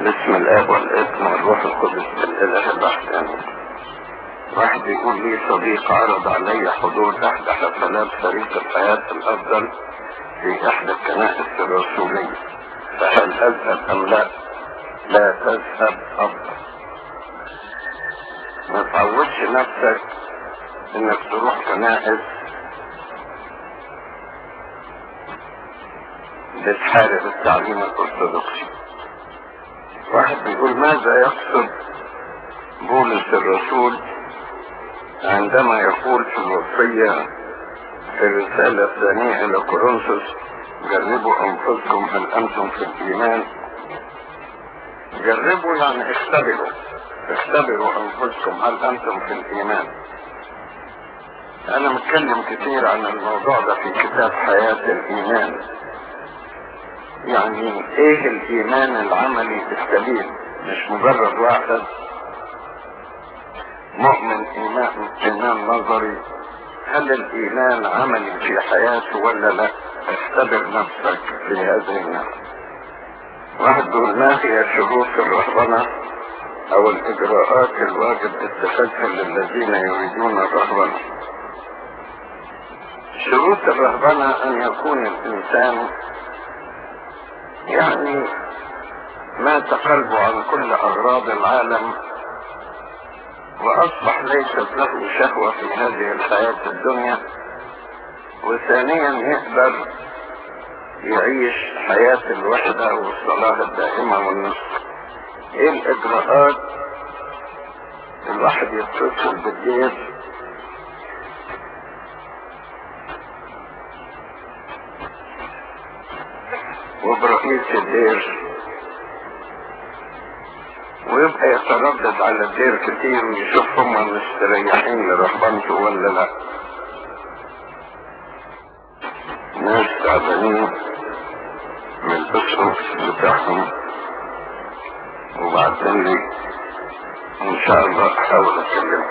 باسم الاب والابن والروح القدس الاله الواحد امين واحد بيقول لي صديق عرض علي حضور احدى حفلات فريق الحياة الافضل في احدى الكنائس الرسولية فهل اذهب ام لا لا تذهب افضل ما تعودش نفسك انك تروح كنائس بتحارب التعليم الارثوذكسي واحد بيقول ماذا يقصد بولس الرسول عندما يقول في الوصية في الرسالة الثانية إلى كورنثوس جربوا أنفسكم هل أنتم في الإيمان جربوا يعني اختبروا اختبروا أنفسكم هل أنتم في الإيمان أنا متكلم كتير عن الموضوع ده في كتاب حياة الإيمان يعني ايه الايمان العملي السليم مش مجرد واحد مؤمن ايمان ايمان نظري هل الايمان عملي في حياته ولا لا اختبر نفسك في هذه الناحية واحد بيقول ما هي شروط الرهبنة او الاجراءات الواجب اتخاذها للذين يريدون الرهبنة شروط الرهبنة ان يكون الانسان يعني مات قلبه عن كل أغراض العالم وأصبح ليست له شهوة في هذه الحياة الدنيا وثانيا يقدر يعيش حياة الوحدة والصلاة الدائمة والنصر ايه الإجراءات الواحد يتصل بالدير وبرئيس الدير ويبقى يتردد على الدير كتير ويشوف هم مستريحين لرهبنته ولا لا ناس تعبانين من الاسرة بتاعهم وبعدين لي ان شاء الله احاول اكلمه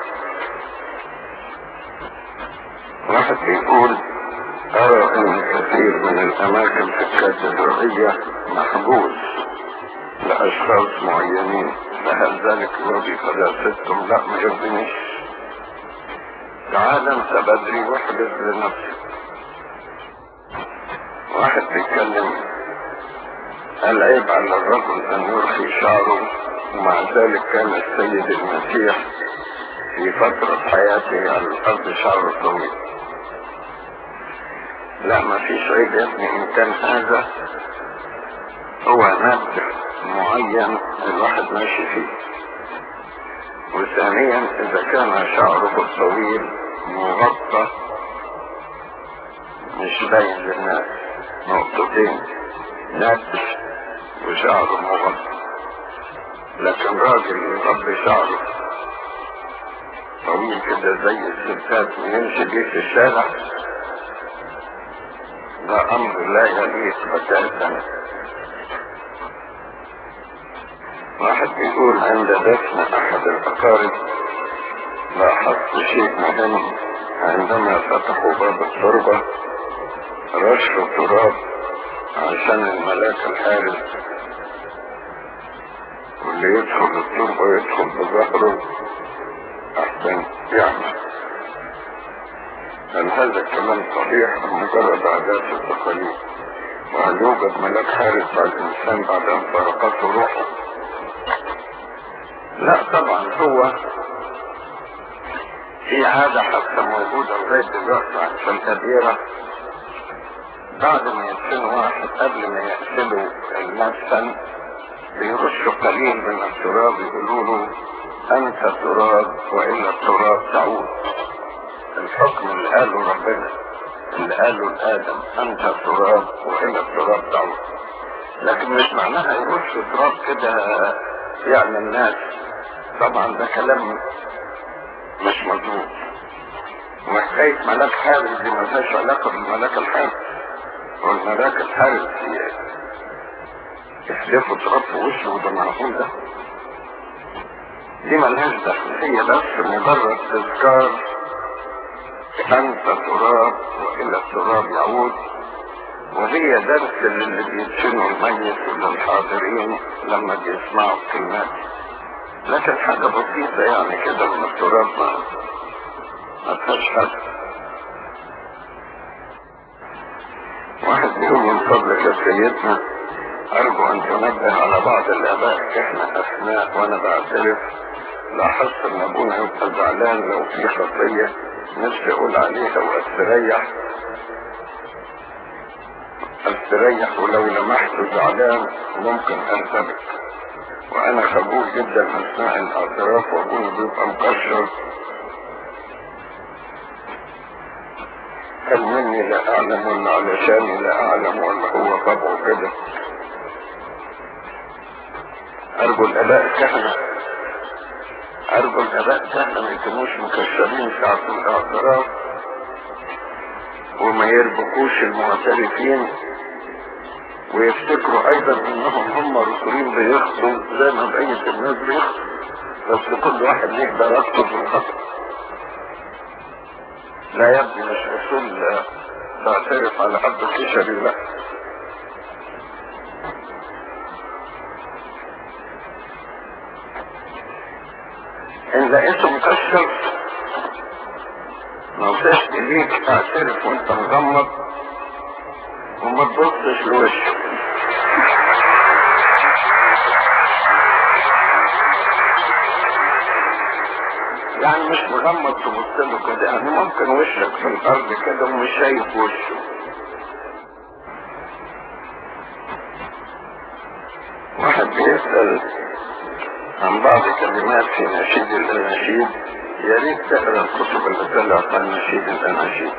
واحد بيقول أرى أن كثير من الأماكن في الكاتدرائية محجوز لأشخاص معينين فهل ذلك يرضي قداستهم؟ لا ما يرضينيش تعال أنت بدري واحجز لنفسك واحد بيتكلم العيب على الرجل أن يرخي شعره ومع ذلك كان السيد المسيح في فترة حياته على الأرض شعره طويل لا ما فيش عيب يا ابني ان كان هذا هو نبع معين الواحد ماشي فيه وثانيا اذا كان شعره الطويل مغطى مش باين للناس نقطتين نبع وشعره مغطى لكن راجل يغطي شعره طويل كده زي الستات ويمشي بيه في الشارع ده امر لا يليق بتاتا واحد بيقول عند دفن احد الاقارب لاحظت شيء مهم عندما فتحوا باب التربة رشوا التراب عشان الملاك الحارس واللي يدخل التربة يدخل بظهره احسن يعمل هل هذا الكلام صحيح ام مجرد عادات وتقاليد وهل يوجد ملاك حارس على الانسان بعد ان فرقته روحه لا طبعا هو في عادة حتى موجودة لغاية دلوقتي عشان تدبيرة بعد ما يدفنوا واحد قبل ما يقتلوا المدفن بيرشوا قليل من التراب يقولوا له انت تراب والى التراب تعود الحكم اللي قاله ربنا اللي قاله لآدم أنت تراب وإلى التراب تعود لكن مش معناها يرش تراب كده يعني الناس طبعا ده كلام مش مظبوط وحكاية ملاك حارس دي ملهاش علاقة بالملاك الحارس والملاك الحارس يحدفوا تراب في وشه وده معقول ده دي ملهاش دخل هي بس مجرد تذكار أنت تراب وإلى التراب يعود وهي درس للي بيدفنوا الميت وللحاضرين لما بيسمعوا الكلمات لكن حاجة بسيطة يعني كده من التراب ما ما فيهاش حاجة واحد بيقول من فضلك يا سيدنا أرجو أن تنبه على بعض الآباء إحنا أثناء وأنا بعترف لاحظت إن أبونا يبقى زعلان لو في خطية نفسي أقول عليها وأستريح أستريح ولو لمحت زعلان ممكن أرتبك وأنا خجول جدا أثناء الاعتراف وأبونا بيبقى مكشر هل مني لا أعلم ولا علشاني لا أعلم ولا هو طبعه كده أرجو الآباء الكهنة أرجو الآباء الكهنة ما يكونوش مكشرين ساعة الاعتراف وما يربكوش المعترفين ويفتكروا أيضا إنهم هم رسولين بيخطوا زي ما بقية الناس بيخطوا بس كل واحد ليه درجته في الخطأ لا يا ابني مش اصول تعترف على حد كشري لا ان لقيته مكشر نصيحتي ليك تعترف وانت مغمض وما تبصش لوشه يعني مش مغمض تبص له كده يعني ممكن وشك في الارض كده ومش شايف وشه واحد بيسأل عن بعض كلمات في نشيد الاناشيد يا ريت تقرا الكتب اللي طلعت عن نشيد الاناشيد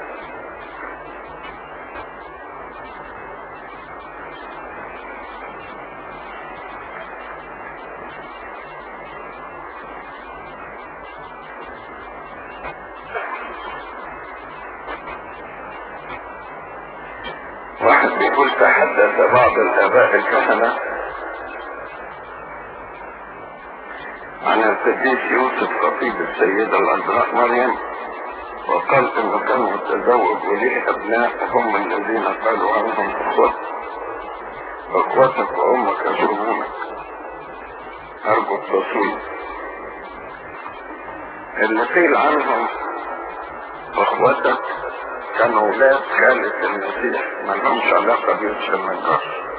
واحد بيقول تحدث بعض الآباء الكهنة عن القديس يوسف خطيب السيدة العذراء مريم وقال انه كان متزوج وليه ابناء هم الذين قالوا عنهم اخوات اخواتك وامك يضربونك ارجو التصويت اللي قيل عنهم اخواتك كانوا اولاد خالة المسيح ما لهمش علاقة بيوسف النجار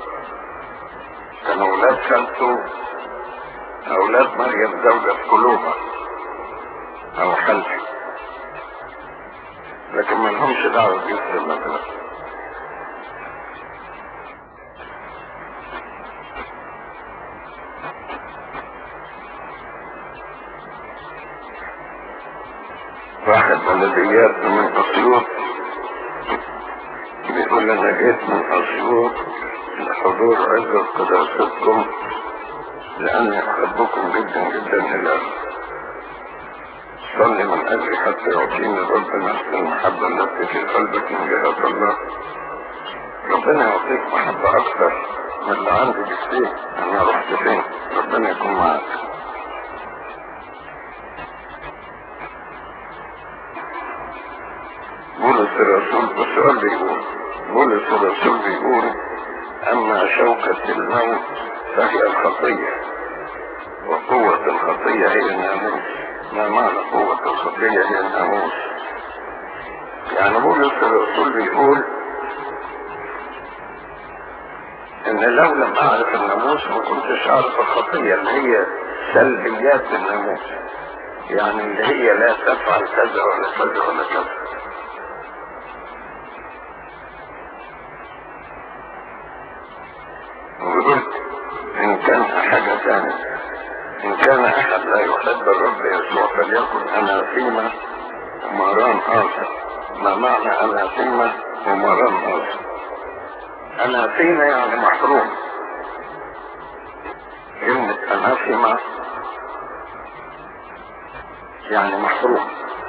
كانوا اولاد خالته اولاد مريم زوجة قلوبها او خالته لكن ما لهمش دعوة بيوسف النجار واحد بلديات من اسيوط بيقول انا جيت من اسيوط لحضور عزة قداستكم لاني احبكم جدا جدا الى صلي من اجلي حتى يعطيني الرب نفس المحبة التي في قلبك من جهة الله ربنا يعطيك محبة اكثر من اللي عندي بكتير انا رحت فين ربنا يكون معاك بولس الرسول السؤال بيقول بولس الرسول بيقول اما شوكة الموت فهي الخطية وقوة الخطية هي الناموس ما معنى قوة الخطية هي الناموس يعني بولس الرسول بيقول ان لو لم اعرف الناموس ما كنتش اعرف الخطية اللي هي سلبيات الناموس يعني اللي هي لا تفعل كذا ولا كذا ولا كذا وقلت ان كان حاجة ثانية ان كان احد لا يحب الرب يسوع فليكن اناثيما ومران اخر ما معنى اناثيما ومران اخر اناثيما يعني محروم كلمة اناثيما يعني محروم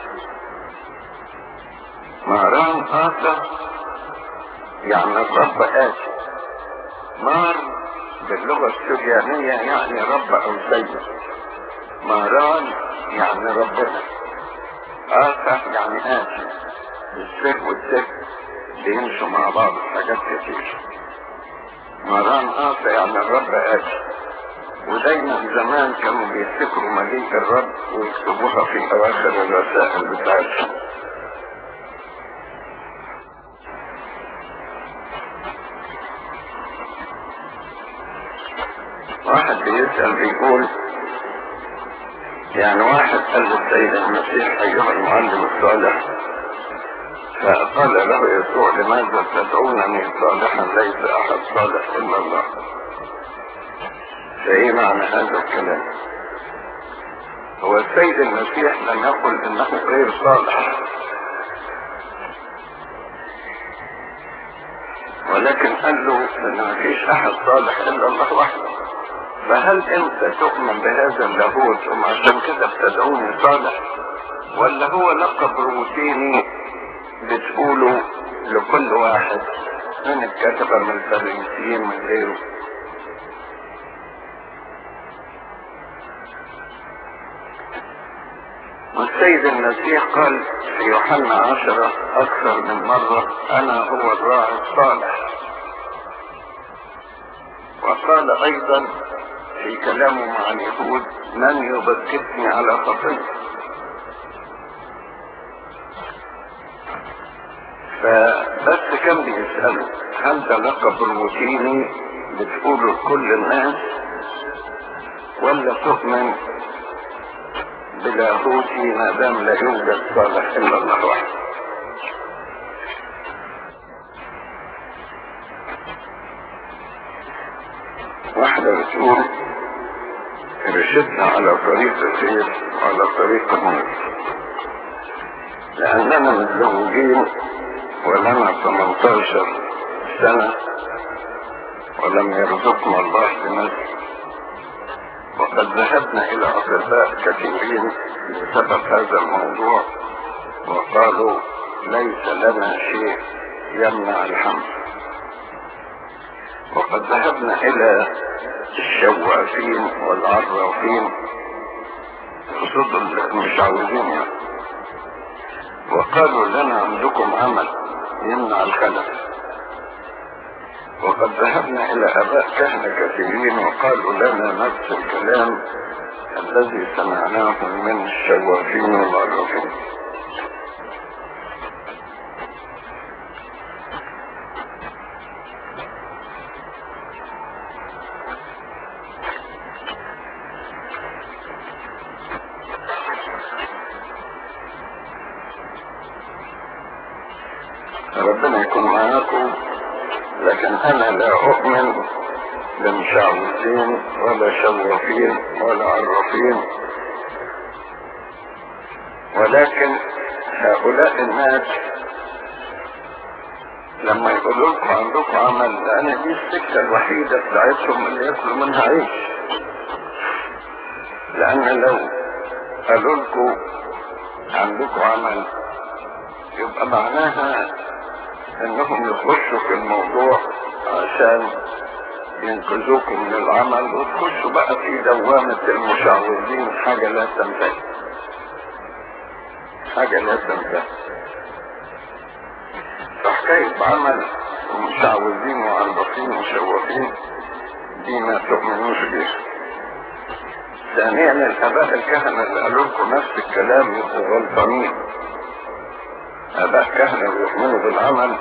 مهران آخر يعني الرب آتي مار باللغة السريانية يعني رب أو سيد مهران يعني ربنا آخر يعني آتي السر والسر بيمشوا مع بعض في حاجات كتير مران آسى يعني الرب آتي ودايما زمان كانوا بيفتكروا مجيء الرب ويكتبوها في أواخر الرسائل بتاعتهم واحد بيسأل بيقول يعني واحد قال للسيد المسيح أيها المعلم الصالح فقال له يسوع لماذا تدعونني صالحا ليس أحد صالح إلا الله فإيه معنى هذا الكلام هو السيد المسيح لم يقل إنه غير صالح ولكن قال له إن ما فيش أحد صالح إلا الله وحده فهل أنت تؤمن بهذا اللاهوت وعشان كده بتدعوني صالح ولا هو لقب روتيني بتقوله لكل واحد من الكتبة من الفرنسيين من غيره والسيد المسيح قال في يوحنا عشرة أكثر من مرة أنا هو الراعي الصالح وقال أيضا في كلامه مع اليهود من يبكتني على خطيه فبس كان بيسأله هل ده لقب روتيني بتقوله لكل الناس ولا تؤمن بلاهوتي ما دام لا يوجد صالح الا الله وحده واحدة بتقول ارشدنا على طريق الخير وعلى طريق الموت لأننا متزوجين ولنا 18 سنة ولم يرزقنا الله بنفس وقد ذهبنا إلى أطباء كثيرين بسبب هذا الموضوع وقالوا ليس لنا شيء يمنع الحمل وقد ذهبنا إلى الشوافين والعرافين خصوصا المشعوذين يعني وقالوا لنا عندكم عمل يمنع الخلف وقد ذهبنا إلى آباء كهنة كثيرين وقالوا لنا نفس الكلام الذي سمعناه من الشوافين والعرافين ربنا يكون معاكم لكن انا لا اؤمن بمشعوذين ولا شوافين ولا عرافين ولكن هؤلاء الناس لما يقولوا لكم عندكم عمل لان دي السكه الوحيده بتاعتهم اللي ياكلوا منها عيش لان لو قالوا لكم عندكم عمل يبقى معناها انهم يخشوا في الموضوع عشان ينقذوكم من العمل وتخشوا بقى في دوامة المشعوذين حاجة لا تنتهي حاجة لا تنتهي فحكاية عمل ومشعوذين وعربطين وشوافين دي ما تؤمنوش بيها ثانيا الاباء الكهنة اللي قالوا لكم نفس الكلام يبقوا غلطانين اباء كهنة بيؤمنوا بالعمل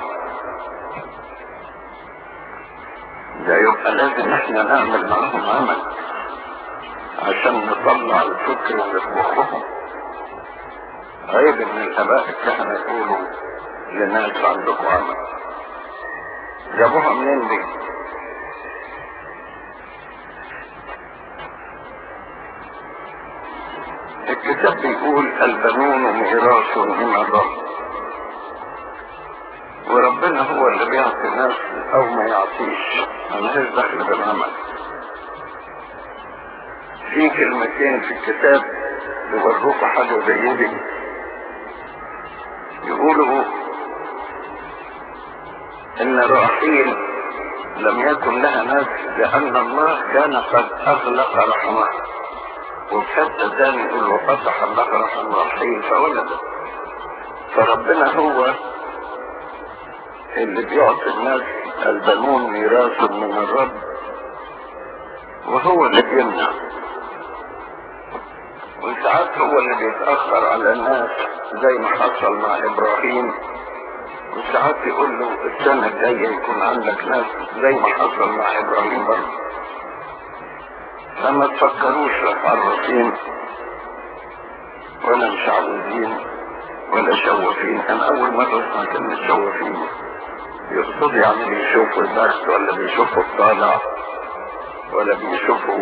ده يبقى لازم احنا نعمل معاهم عمل عشان نطلع الفكر اللي في مخهم عيب ان الاباء الكهنة يقولوا لناس عندكم عمل جابوها منين دي الكتاب بيقول البنون ميراث من الرب وربنا هو اللي بيعطي الناس او ما يعطيش ملهاش دخل بالعمل في كلمتين في الكتاب يوروكوا حاجة زي دي يقولوا ان راحيل لم يكن لها ناس لان الله كان قد اغلق رحمه وفي حته ثاني يقول وفتح الله رحم راحيل فولدت فربنا هو اللي بيعطي الناس البنون ميراث من الرب وهو اللي بيمنع وساعات هو اللي بيتأخر على الناس زي ما حصل مع إبراهيم وساعات يقول له السنة الجاية يكون عندك ناس زي ما حصل مع إبراهيم برضه فما تفكروش لا عرفين ولا مش عاوزين ولا شوافين انا اول مرة اسمع كلمة شوافين يقصد يعني بيشوفوا البخت ولا بيشوفوا الطالع ولا بيشوفوا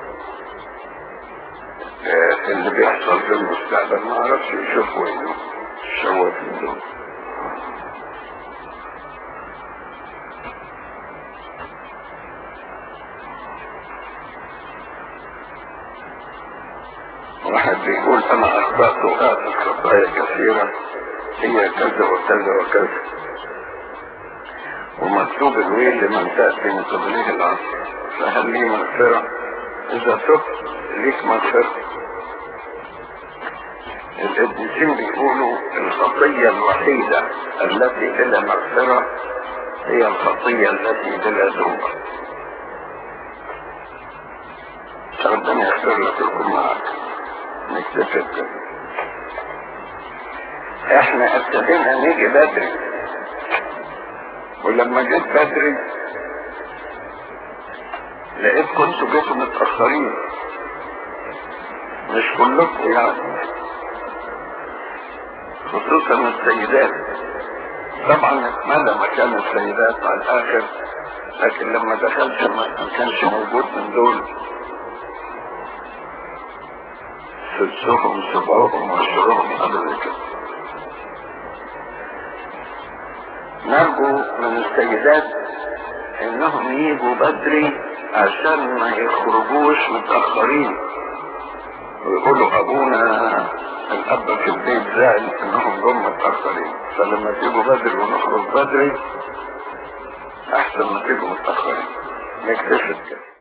آه اللي بيحصل في المستقبل ما اعرفش يشوفوا ايه الشوافين دول واحد بيقول انا اخطأت وقعت خطايا كثيرة هي كذا وكذا وكذا ومكتوب الويل لمن تأتي من قبله العصر فهل لي مغفرة اذا تبت ليك مغفرة القديسين بيقولوا الخطية الوحيدة التي بلا مغفرة هي الخطية التي بلا توبة ربنا يغفر لك الكل معك نكتفي بكده احنا ابتدينا نيجي بدري ولما جيت بدري لقيت كنتوا جيتوا متأخرين مش كلكم يعني خصوصا السيدات طبعا اتملى مكان السيدات على الاخر لكن لما دخلت ما كانش موجود من دول سدسهم سبعهم وعشرهم قبل كده نرجو من السيدات انهم يجوا بدري عشان ما يخرجوش متأخرين ويقولوا ابونا الاب في البيت زعل انهم جم متأخرين فلما تيجوا بدري ونخرج بدري احسن ما تيجوا متأخرين نكتشف كده